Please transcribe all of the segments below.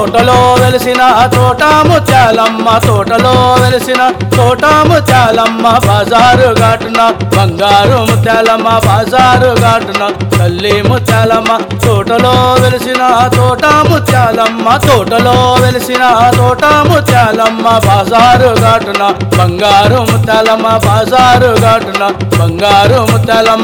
తోటలో వెలిసిన తోట ముత్యాలమ్మ తోటలో వెలిసిన తోట ముత్యాలమ్మ బాజారు ఘాటున బంగారు ముత్యాలమ్మ బాజారు ఘాటున తల్లి ముత్యాలమ్మ తోటలో వెలిసిన తోట ముత్యాలమ్మ తోటలో వెలిసిన తోట ముత్యాలమ్మ బాజారు ఘాటున బంగారు ముత్యాలమ్మ బాజారు ఘాటున బంగారు ముత్యాలమ్మ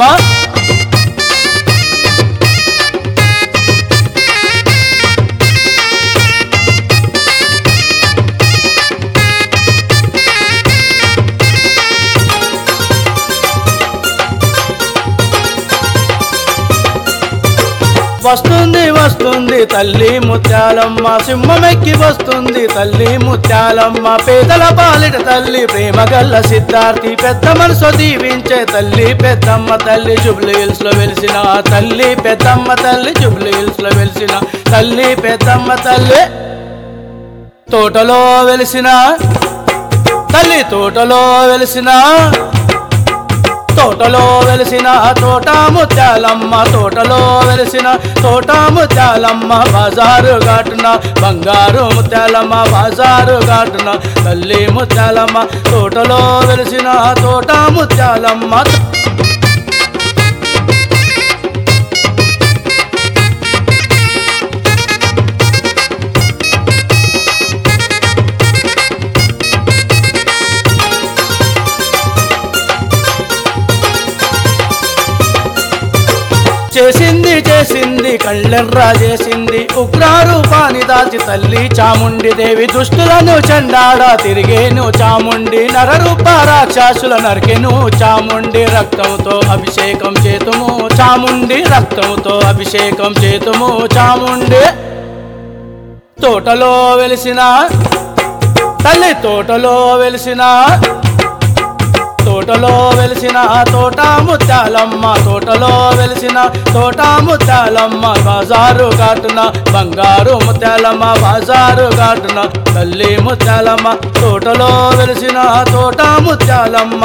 వస్తుంది వస్తుంది తల్లి ముత్యాలమ్మ సింహమెక్కి వస్తుంది తల్లి ముత్యాలమ్మ పేదల పాలిట తల్లి ప్రేమ గల్ల సిద్ధార్థి పెద్ద మనసు దీవించే తల్లి పెద్దమ్మ తల్లి జుబ్లీ హిల్స్ లో వెలిసిన తల్లి పెద్దమ్మ తల్లి జుబ్లీ హిల్స్ లో వెలిసిన తల్లి పెద్దమ్మ తల్లి తోటలో వెలిసిన తల్లి తోటలో వెలిసిన తోటలో వెలిసిన తోట ముత్యాలమ్మ తోటలో వెలిసిన తోట ముత్యాలమ్మ బాజారు ఘాటున బంగారు ముత్యాలమ్మ బాజారు ఘాటున తల్లి ముత్యాలమ్మ తోటలో వెలిసిన తోట ముత్యాలమ్మ చేసింది చేసింది కళ్ళెర్రా చేసింది ఉగ్రారూపాన్ని దాచి తల్లి చాముండి దేవి దుష్టులను చండాడ తిరిగేను చాముండి నరరూప రాక్షసుల నరికెను చాముండి రక్తంతో అభిషేకం చేతుము చాముండి రక్తంతో అభిషేకం చేతుము చాముండి తోటలో వెలిసిన తల్లి తోటలో వెలిసిన తోటలో వెలిసిన తోట ముత్యాలమ్మ తోటలో వెలిసిన తోట ముత్యాలమ్మ బాజారు ఘాటున బంగారు ముత్యాలమ్మ బాజారు ఘాటున తల్లి ముత్యాలమ్మ తోటలో వెలిసిన తోట ముత్యాలమ్మ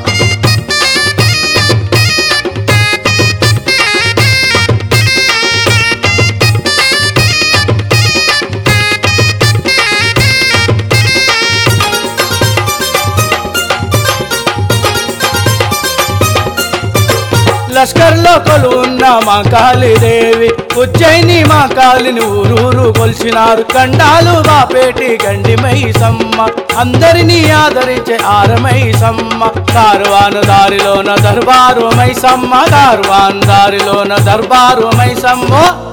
లష్కర్లో కొలువున్న మా కాళీదేవి ఉజ్జయిని మా కాళిని ఊరూరు కొలిచినారు కండాలు బాపేటి గండి మైసమ్మ అందరినీ ఆదరించే ఆరమై సమ్మ కార్వాను దారిలోన దర్బారు మైసమ్మ కార్వాన్ దారిలోన దర్బారు మైసమ్మ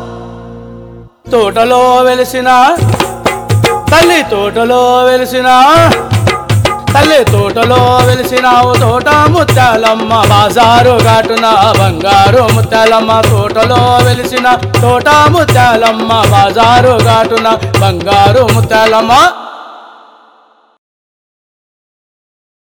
తోటలో వెలిసిన తల్లి తోటలో వెలిసిన తల్లి తోటలో వెలిసినావు తోట ముత్యాలమ్మ బాజారు ఘాటున బంగారు ముత్యాలమ్మ తోటలో వెలిసిన తోట ముత్యాలమ్మ బాజారు ఘాటున బంగారు ముత్యాలమ్మ